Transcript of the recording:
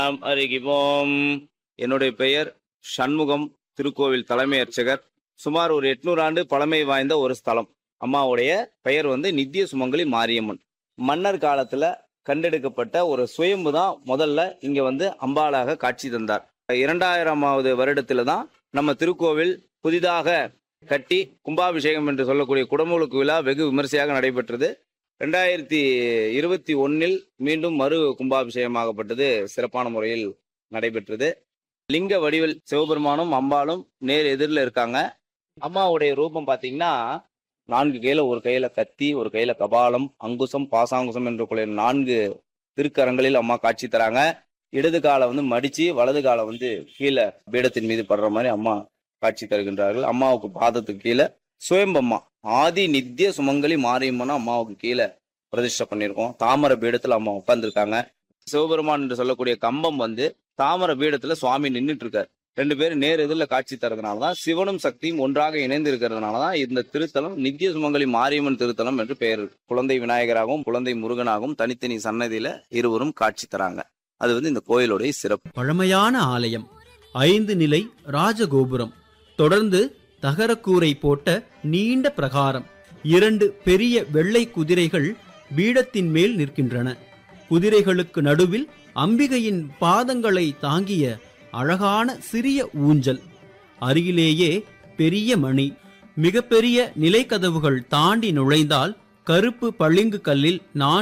நாம் அறிகிவோம் என்னுடைய பெயர் சண்முகம் திருக்கோவில் தலைமை அர்ச்சகர் சுமார் ஒரு எட்நூறு ஆண்டு பழமை வாய்ந்த ஒரு ஸ்தலம் அம்மாவுடைய பெயர் வந்து நித்திய சுமங்கலி மாரியம்மன் மன்னர் காலத்துல கண்டெடுக்கப்பட்ட ஒரு சுயம்பு தான் முதல்ல இங்க வந்து அம்பாளாக காட்சி தந்தார் இரண்டாயிரமாவது வருடத்துல தான் நம்ம திருக்கோவில் புதிதாக கட்டி கும்பாபிஷேகம் என்று சொல்லக்கூடிய குடமுழுக்கு விழா வெகு விமரிசையாக நடைபெற்றது ரெண்டாயிரத்தி இருபத்தி ஒன்னில் மீண்டும் மறு கும்பாபிஷேகமாகப்பட்டது சிறப்பான முறையில் நடைபெற்றது லிங்க வடிவில் சிவபெருமானும் அம்பாளும் நேர் எதிரில் இருக்காங்க அம்மாவுடைய ரூபம் பார்த்தீங்கன்னா நான்கு கையில ஒரு கையில கத்தி ஒரு கையில கபாலம் அங்குசம் பாசாங்குசம் என்று கூடிய நான்கு திருக்கரங்களில் அம்மா காட்சி தராங்க இடது காலை வந்து மடிச்சு வலது காலை வந்து கீழே பீடத்தின் மீது படுற மாதிரி அம்மா காட்சி தருகின்றார்கள் அம்மாவுக்கு பாதத்துக்கு கீழே சுயம்பம்மா ஆதி நித்திய சுமங்கலி மாரியம்மனா அம்மாவுக்கு கீழே பிரதிஷ்டை பண்ணியிருக்கோம் தாமரை பீடத்துல அம்மா உட்கார்ந்துருக்காங்க சிவபெருமான் என்று சொல்லக்கூடிய கம்பம் வந்து தாமரை பீடத்துல சுவாமி நின்றுட்டு இருக்காரு ரெண்டு பேரும் நேர் எதிரில் காட்சி தரதுனாலதான் சிவனும் சக்தியும் ஒன்றாக இணைந்து இருக்கிறதுனாலதான் இந்த திருத்தலம் நித்திய சுமங்கலி மாரியம்மன் திருத்தலம் என்று பெயர் குழந்தை விநாயகராகவும் குழந்தை முருகனாகவும் தனித்தனி சன்னதியில இருவரும் காட்சி தராங்க அது வந்து இந்த கோயிலுடைய சிறப்பு பழமையான ஆலயம் ஐந்து நிலை ராஜகோபுரம் தொடர்ந்து தகரக்கூரை போட்ட நீண்ட பிரகாரம் இரண்டு பெரிய வெள்ளை குதிரைகள் பீடத்தின் மேல் நிற்கின்றன குதிரைகளுக்கு நடுவில் அம்பிகையின் பாதங்களை தாங்கிய அழகான சிறிய ஊஞ்சல் அருகிலேயே பெரிய மணி மிகப்பெரிய நிலைக்கதவுகள் தாண்டி நுழைந்தால் கருப்பு பளிங்கு கல்லில் நான்